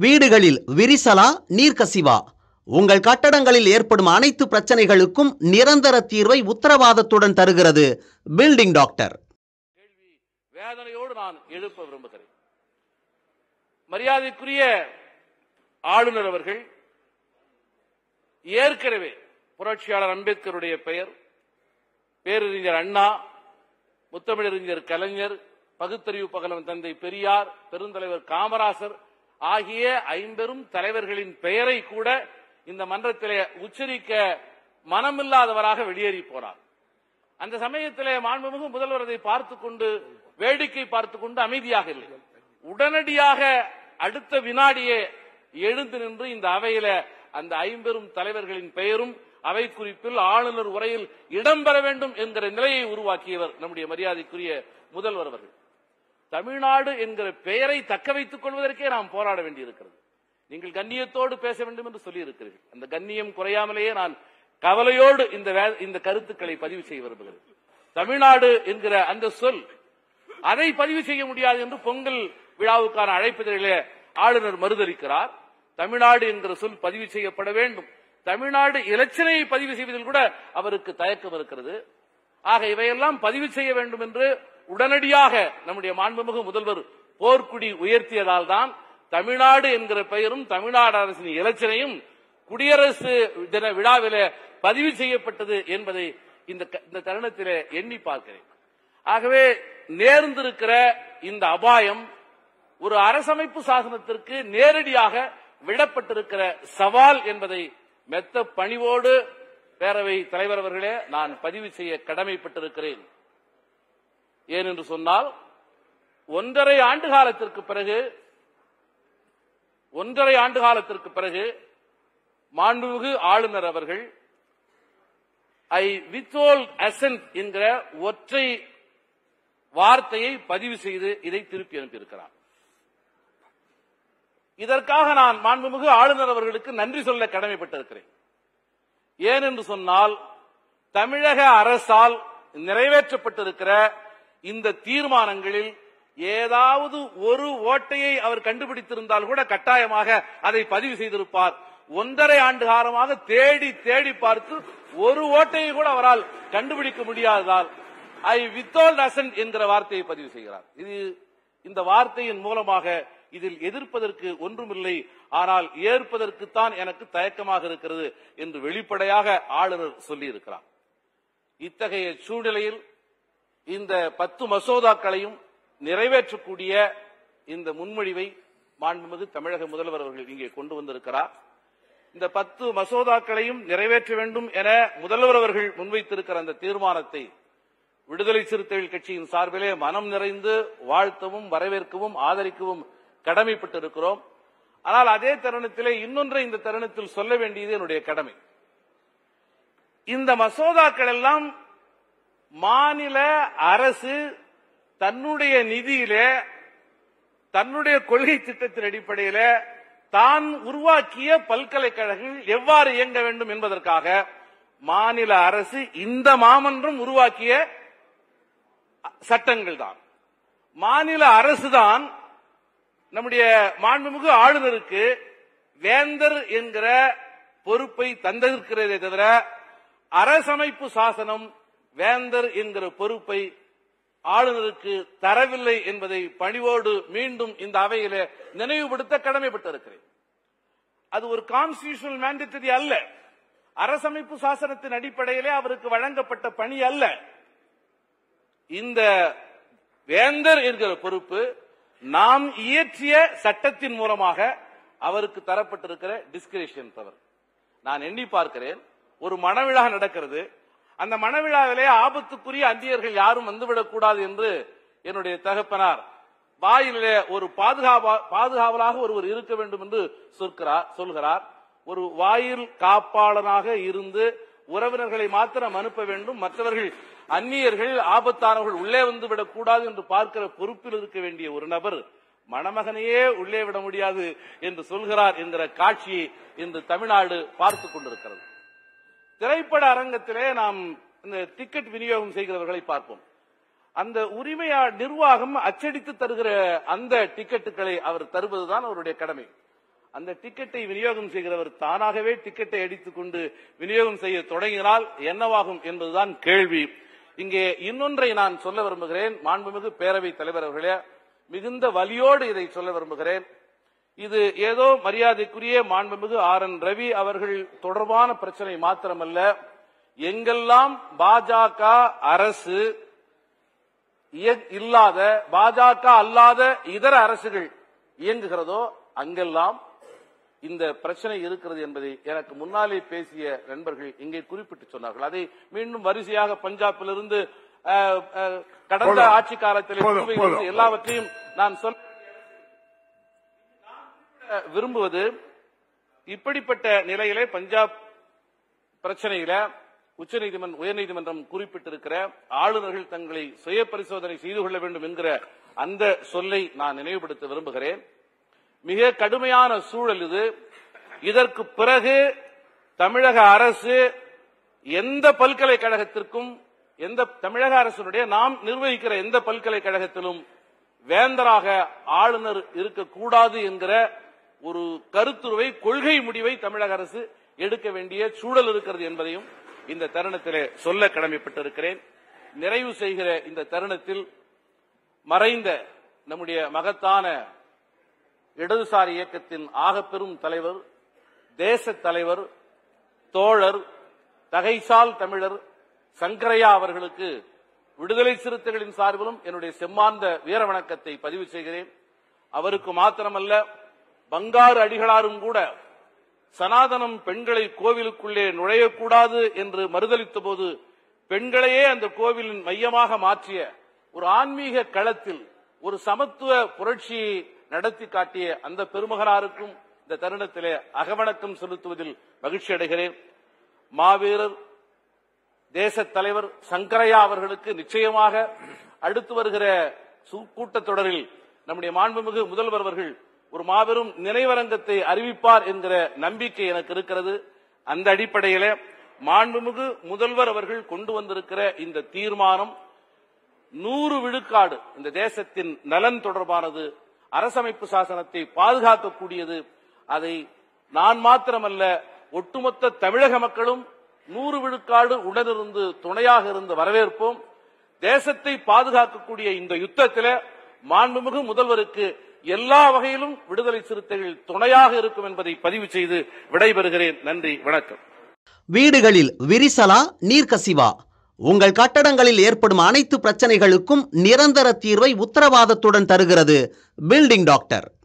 வீடுகளில் விரிசலா நீர்க்கசிவா உங்கள் கட்டடங்களில் ஏற்படும் அனைத்து பிரச்சனைகளுக்கும் நிரந்தர தீர்வை உத்தரவாதத்துடன் தருகிறது பில்டிங் டாக்டர் கேள்வி வேதனையோடு நான் எழுப்ப விரும்புகிறேன் மரியாதைக்குரிய ஆளுநர் அவர்கள் ஏற்கனவே புரட்சியாளர் அம்பேத்கருடைய பெயர் பேரறிஞர் அண்ணா முத்தமிழறிஞர் கலைஞர் பகுத்தறிவு பகலவன் தந்தை பெரியார் பெருந்தலைவர் காமராசர் ஆகிய ஐம்பெரும் தலைவர்களின் பெயரை கூட இந்த மன்றத்திலே உச்சரிக்க மனமில்லாதவராக வெளியேறி போனார் அந்த சமயத்திலே மாண்புமிகு முதல்வர் அதை பார்த்துக் கொண்டு வேடிக்கை பார்த்துக் கொண்டு அமைதியாக இல்லை உடனடியாக அடுத்த வினாடியே எழுந்து நின்று இந்த அவையில அந்த ஐம்பெரும் தலைவர்களின் பெயரும் அவை குறிப்பில் ஆளுநர் உரையில் இடம்பெற வேண்டும் என்கிற நிலையை உருவாக்கியவர் நம்முடைய மரியாதைக்குரிய முதல்வர் அவர்கள் தமிழ்நாடு என்கிற பெயரை தக்க வைத்துக் கொள்வதற்கே நாம் போராட வேண்டியிருக்கிறது நீங்கள் கண்ணியத்தோடு பேச வேண்டும் என்று சொல்லி இருக்கிறீர்கள் அந்த கண்ணியம் குறையாமலேயே நான் கவலையோடு இந்த வே- இந்த கருத்துக்களை பதிவு செய்ய விரும்புகிறேன் தமிழ்நாடு என்கிற அந்த சொல் அதை பதிவு செய்ய முடியாது என்று பொங்கல் விழாவுக்கான அழைப்பதிலே ஆளுநர் மறுதளிக்கிறார் தமிழ்நாடு என்கிற சொல் பதிவு செய்யப்பட வேண்டும் தமிழ்நாடு இலச்சினையை பதிவு செய்வதில் கூட அவருக்கு தயக்கம் இருக்கிறது ஆக இவையெல்லாம் பதிவு செய்ய வேண்டும் என்று உடனடியாக நம்முடைய மாண்புமிகு முதல்வர் போர்க்குடி உயர்த்தியதால் தான் தமிழ்நாடு என்கிற பெயரும் தமிழ்நாடு அரசின் இலச்சினையும் குடியரசு தின விழாவிலே பதிவு செய்யப்பட்டது என்பதை இந்த க- இந்த தருணத்திலே எண்ணி பார்க்கிறேன் ஆகவே நேர்ந்திருக்கிற இந்த அபாயம் ஒரு அரசமைப்பு சாசனத்திற்கு நேரடியாக விடப்பட்டிருக்கிற சவால் என்பதை மெத்த பணிவோடு பேரவை தலைவர் அவர்களே நான் பதிவு செய்ய கடமைப்பட்டிருக்கிறேன் ஏனென்று சொன்னால் ஒன்றரை ஆண்டு காலத்திற்கு பிறகு ஒன்றரை ஆண்டு காலத்திற்கு பிறகு மாண்புமிகு ஆளுநர் அவர்கள் ஐ வித்ஹோல்ட் அசன்ட் என்கிற ஒற்றை வார்த்தையை பதிவு செய்து இதை திருப்பி அனுப்பியிருக்கிறார் இதற்காக நான் மாண்புமிகு ஆளுநர் அவர்களுக்கு நன்றி சொல்ல கடமைப்பட்டிருக்கிறேன் ஏனென்று சொன்னால் தமிழக அரசால் நிறைவேற்றப்பட்டிருக்கிற இந்த தீர்மானங்களில் ஏதாவது ஒரு ஓட்டையை அவர் கண்டுபிடித்திருந்தால் கூட கட்டாயமாக அதை பதிவு செய்திருப்பார் ஒன்றரை ஆண்டு காலமாக தேடி தேடி பார்த்து ஒரு ஓட்டையை கூட அவரால் கண்டுபிடிக்க முடியாததால் ஐ வித்தோல்ட் அசன்ட் என்கிற வார்த்தையை பதிவு செய்கிறார் இது இந்த வார்த்தையின் மூலமாக இதில் எதிர்ப்பதற்கு ஒன்றுமில்லை ஆனால் ஏற்பதற்குத்தான் எனக்கு தயக்கமாக இருக்கிறது என்று வெளிப்படையாக ஆளுநர் சொல்லியிருக்கிறார் இத்தகைய சூழ்நிலையில் இந்த பத்து மசோதாக்களையும் நிறைவேற்றக்கூடிய இந்த முன்மொழிவை மாண்புமிகு தமிழக முதல்வர் அவர்கள் இங்கே கொண்டு வந்திருக்கிறார் இந்த பத்து மசோதாக்களையும் நிறைவேற்ற வேண்டும் என முதல்வர் அவர்கள் முன்வைத்திருக்கிற அந்த தீர்மானத்தை விடுதலை சிறுத்தைகள் கட்சியின் சார்பிலே மனம் நிறைந்து வாழ்த்தவும் வரவேற்கவும் ஆதரிக்கவும் கடமைப்பட்டிருக்கிறோம் ஆனால் அதே தருணத்திலே இன்னொன்றை இந்த தருணத்தில் சொல்ல வேண்டியது என்னுடைய கடமை இந்த மசோதாக்கள் எல்லாம் மாநில அரசு தன்னுடைய நிதியிலே தன்னுடைய கொள்கை திட்டத்தின் அடிப்படையில தான் உருவாக்கிய பல்கலைக்கழகங்கள் எவ்வாறு இயங்க வேண்டும் என்பதற்காக மாநில அரசு இந்த மாமன்றம் உருவாக்கிய சட்டங்கள் தான் மாநில அரசுதான் நம்முடைய மாண்புமிகு ஆளுநருக்கு வேந்தர் என்கிற பொறுப்பை தந்திருக்கிறதே தவிர அரசமைப்பு சாசனம் வேந்தர் என்கிற பொறுப்பை ஆளுநருக்கு தரவில்லை என்பதை பணிவோடு மீண்டும் இந்த அவையில நினைவுபடுத்த கடமைப்பட்டிருக்கிறேன் அது ஒரு கான்ஸ்டிடியூஷனல் மேண்டேட்டரி அல்ல அரசமைப்பு சாசனத்தின் அடிப்படையிலே அவருக்கு வழங்கப்பட்ட பணி அல்ல இந்த வேந்தர் என்கிற பொறுப்பு நாம் இயற்றிய சட்டத்தின் மூலமாக அவருக்கு தரப்பட்டிருக்கிற டிஸ்கிரிஷன் பவர் நான் எண்ணி பார்க்கிறேன் ஒரு மணவிழா நடக்கிறது அந்த மணவிழாவிலே ஆபத்துக்குரிய அந்தியர்கள் யாரும் வந்துவிடக் கூடாது என்று என்னுடைய தகப்பனார் வாயிலே ஒரு பாதுகாவா பாதுகாவலாக ஒருவர் இருக்க வேண்டும் என்று சொல்கிறார் சொல்கிறார் ஒரு வாயில் காப்பாளனாக இருந்து உறவினர்களை மாத்திரம் அனுப்ப வேண்டும் மற்றவர்கள் அந்நியர்கள் ஆபத்தானவர்கள் உள்ளே வந்து விடக்கூடாது என்று பார்க்கிற பொறுப்பில் இருக்க வேண்டிய ஒரு நபர் மணமகனையே உள்ளே விட முடியாது என்று சொல்கிறார் என்கிற காட்சியை இன்று தமிழ்நாடு பார்த்துக் கொண்டிருக்கிறது திரைப்பட அரங்கத்திலே நாம் இந்த டிக்கெட் விநியோகம் செய்கிறவர்களை பார்ப்போம் அந்த உரிமையா நிர்வாகம் அச்சடித்து தருகிற அந்த டிக்கெட்டுகளை அவர் தருவதுதான் அவருடைய கடமை அந்த டிக்கெட்டை விநியோகம் செய்கிறவர் தானாகவே டிக்கெட்டை அடித்துக்கொண்டு விநியோகம் செய்ய தொடங்கினால் என்னவாகும் என்பதுதான் கேள்வி இங்கே இன்னொன்றை நான் சொல்ல விரும்புகிறேன் மாண்புமிகு பேரவைத் தலைவர் அவர்களே மிகுந்த வலியோடு இதை சொல்ல விரும்புகிறேன் இது ஏதோ மரியாதைக்குரிய மாண்புமிகு ஆர் என் ரவி அவர்கள் தொடர்பான பிரச்சனை மாத்திரமல்ல எங்கெல்லாம் பாஜக அரசு இய- இல்லாத பாஜக அல்லாத இதர அரசுகள் இயங்குகிறதோ அங்கெல்லாம் இந்த பிரச்சனை இருக்கிறது என்பதை எனக்கு முன்னாலே பேசிய நண்பர்கள் இங்கே குறிப்பிட்டு சொன்னார்கள் அதை மீண்டும் வரிசையாக பஞ்சாபிலிருந்து அஹ், அஹ், கடந்த போதும். ஆட்சி காலத்தில் போதும், புதுவையிலிருந்து போதும். எல்லாவற்றையும் நான் சொல்ல விரும்புவது இப்படிப்பட்ட நிலையிலே பஞ்சாப் பிரச்சனையில உச்சநீதிமன்றம் உயர்நீதிமன்றம் குறிப்பிட்டிருக்கிற ஆளுநர்கள் தங்களை சுய பரிசோதனை செய்து கொள்ள வேண்டும் என்கிற அந்த சொல்லை நான் நினைவுபடுத்த விரும்புகிறேன் மிக கடுமையான சூழல் இது இதற்கு பிறகு தமிழக அரசு எந்த பல்கலைக்கழகத்திற்கும் எந்த தமிழக அரசினுடைய நாம் நிர்வகிக்கிற எந்த பல்கலைக்கழகத்திலும் வேந்தராக ஆளுநர் இருக்கக்கூடாது என்கிற ஒரு கருத்துருவை கொள்கை முடிவை தமிழக அரசு எடுக்க வேண்டிய சூழல் இருக்கிறது என்பதையும் இந்த தருணத்திலே சொல்ல கடமைப்பட்டிருக்கிறேன் நிறைவு செய்கிற இந்த தருணத்தில் மறைந்த நம்முடைய மகத்தான இடதுசாரி இயக்கத்தின் ஆகப்பெரும் தலைவர் தேச தலைவர் தோழர் தகைசால் தமிழர் சங்கரையா அவர்களுக்கு விடுதலை சிறுத்தைகளின் சார்பிலும் என்னுடைய செம்மார்ந்த வீர வணக்கத்தை பதிவு செய்கிறேன் அவருக்கு மாத்திரமல்ல பங்காரு அடிகளாரும் கூட சனாதனம் பெண்களை கோவிலுக்குள்ளே நுழையக்கூடாது என்று மறுதளித்த போது பெண்களையே அந்த கோவிலின் மையமாக மாற்றிய ஒரு ஆன்மீக களத்தில் ஒரு சமத்துவ புரட்சியை நடத்தி காட்டிய அந்த பெருமகனாருக்கும் இந்த தருணத்திலே அகவணக்கம் செலுத்துவதில் மகிழ்ச்சி அடைகிறேன் மாவீரர் தேசத் தலைவர் சங்கரையா அவர்களுக்கு நிச்சயமாக அடுத்து வருகிற சு- கூட்டத்தொடரில் நம்முடைய மாண்புமிகு முதல்வர் அவர்கள் ஒரு மாபெரும் நினைவரங்கத்தை அறிவிப்பார் என்கிற நம்பிக்கை எனக்கு இருக்கிறது அந்த அடிப்படையில மாண்புமிகு முதல்வர் அவர்கள் கொண்டு வந்திருக்கிற இந்த தீர்மானம் நூறு விழுக்காடு இந்த தேசத்தின் நலன் தொடர்பானது அரசமைப்பு சாசனத்தை பாதுகாக்கக்கூடியது அதை நான் மாத்திரமல்ல ஒட்டுமொத்த தமிழக மக்களும் நூறு விழுக்காடு உடனிருந்து துணையாக இருந்து வரவேற்போம் தேசத்தை பாதுகாக்கக்கூடிய இந்த யுத்தத்தில மாண்புமிகு முதல்வருக்கு எல்லா வகையிலும் விடுதலை சிறுத்தைகள் துணையாக இருக்கும் என்பதை பதிவு செய்து விடைபெறுகிறேன் நன்றி வணக்கம் வீடுகளில் விரிசலா நீர்க்கசிவா உங்கள் கட்டடங்களில் ஏற்படும் அனைத்து பிரச்சனைகளுக்கும் நிரந்தர தீர்வை உத்தரவாதத்துடன் தருகிறது பில்டிங் டாக்டர்